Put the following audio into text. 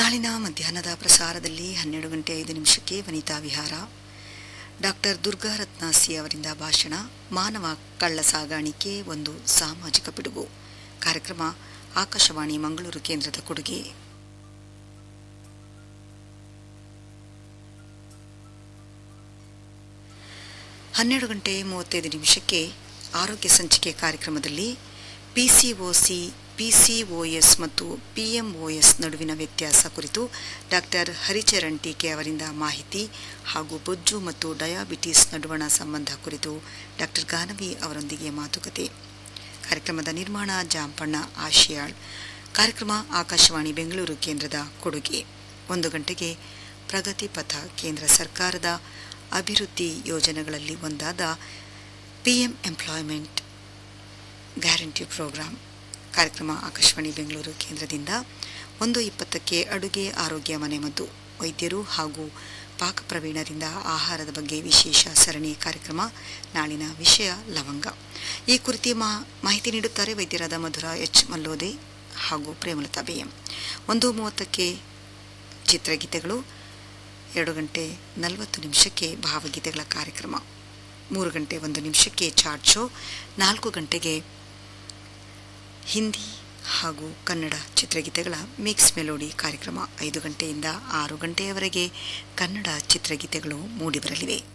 ನಾಳಿನ ಮಧ್ಯಾಹ್ನದ ಪ್ರಸಾರದಲ್ಲಿ ಹನ್ನೆರಡು ಗಂಟೆ ಐದು ನಿಮಿಷಕ್ಕೆ ವನಿತಾ ವಿಹಾರ ಡಾಕ್ಟರ್ ದುರ್ಗಾರತ್ನ ಸಿ ಅವರಿಂದ ಭಾಷಣ ಮಾನವ ಕಳ್ಳ ಸಾಗಾಣಿಕೆ ಒಂದು ಸಾಮಾಜಿಕ ಪಿಡುಗು ಕಾರ್ಯಕ್ರಮ ಆಕಾಶವಾಣಿ ಮಂಗಳೂರು ಕೇಂದ್ರದ ಕೊಡುಗೆ ಹನ್ನೆರಡು ಗಂಟೆ ಮೂವತ್ತೈದು ನಿಮಿಷಕ್ಕೆ ಆರೋಗ್ಯ ಸಂಚಿಕೆ ಕಾರ್ಯಕ್ರಮದಲ್ಲಿ ಪಿಸಿಒಸಿ ಪಿಸಿಒಎಸ್ ಮತ್ತು ಪಿಎಂಒಎಸ್ ನಡುವಿನ ವ್ಯತ್ಯಾಸ ಕುರಿತು ಡಾಕ್ಟರ್ ಹರಿಚರಣ್ ಟೀಕೆ ಅವರಿಂದ ಮಾಹಿತಿ ಹಾಗೂ ಬೊಜ್ಜು ಮತ್ತು ಡಯಾಬಿಟಿಸ್ ನಡುವಣ ಸಂಬಂಧ ಕುರಿತು ಡಾಕ್ಟರ್ ಗಾನವಿ ಅವರೊಂದಿಗೆ ಮಾತುಕತೆ ಕಾರ್ಯಕ್ರಮದ ನಿರ್ಮಾಣ ಜಾಂಪಣ್ಣ ಆಶಿಯಾಳ್ ಕಾರ್ಯಕ್ರಮ ಆಕಾಶವಾಣಿ ಬೆಂಗಳೂರು ಕೇಂದ್ರದ ಕೊಡುಗೆ ಒಂದು ಗಂಟೆಗೆ ಪ್ರಗತಿ ಪಥ ಕೇಂದ್ರ ಸರ್ಕಾರದ ಅಭಿವೃದ್ಧಿ ಯೋಜನೆಗಳಲ್ಲಿ ಒಂದಾದ ಪಿಎಂ ಎಂಪ್ಲಾಯ್ಮೆಂಟ್ ಗ್ಯಾರಂಟಿ ಪ್ರೋಗ್ರಾಂ ಕಾರ್ಯಕ್ರಮ ಆಕಾಶವಾಣಿ ಬೆಂಗಳೂರು ಕೇಂದ್ರದಿಂದ ಒಂದು ಇಪ್ಪತ್ತಕ್ಕೆ ಅಡುಗೆ ಆರೋಗ್ಯ ಮನೆಮದ್ದು ವೈದ್ಯರು ಹಾಗೂ ಪಾಕಪ್ರವೀಣರಿಂದ ಆಹಾರದ ಬಗ್ಗೆ ವಿಶೇಷ ಸರಣಿ ಕಾರ್ಯಕ್ರಮ ನಾಳಿನ ವಿಷಯ ಲವಂಗ ಈ ಕುರಿತು ಮಾ ಮಾಹಿತಿ ನೀಡುತ್ತಾರೆ ವೈದ್ಯರಾದ ಮಧುರ ಎಚ್ ಮಲ್ಲೋದೆ ಹಾಗೂ ಪ್ರೇಮಲತಾ ಬಿಎಂ ಒಂದು ಮೂವತ್ತಕ್ಕೆ ಚಿತ್ರಗೀತೆಗಳು ಎರಡು ಗಂಟೆ ನಲವತ್ತು ನಿಮಿಷಕ್ಕೆ ಭಾವಗೀತೆಗಳ ಕಾರ್ಯಕ್ರಮ ಮೂರು ಗಂಟೆ ಒಂದು ನಿಮಿಷಕ್ಕೆ ಚಾರ್ಟ್ ಶೋ ನಾಲ್ಕು ಗಂಟೆಗೆ ಹಿಂದಿ ಹಾಗೂ ಕನ್ನಡ ಚಿತ್ರಗೀತೆಗಳ ಮಿಕ್ಸ್ ಮೆಲೋಡಿ ಕಾರ್ಯಕ್ರಮ ಐದು ಗಂಟೆಯಿಂದ ಆರು ಗಂಟೆಯವರೆಗೆ ಕನ್ನಡ ಚಿತ್ರಗೀತೆಗಳು ಮೂಡಿಬರಲಿವೆ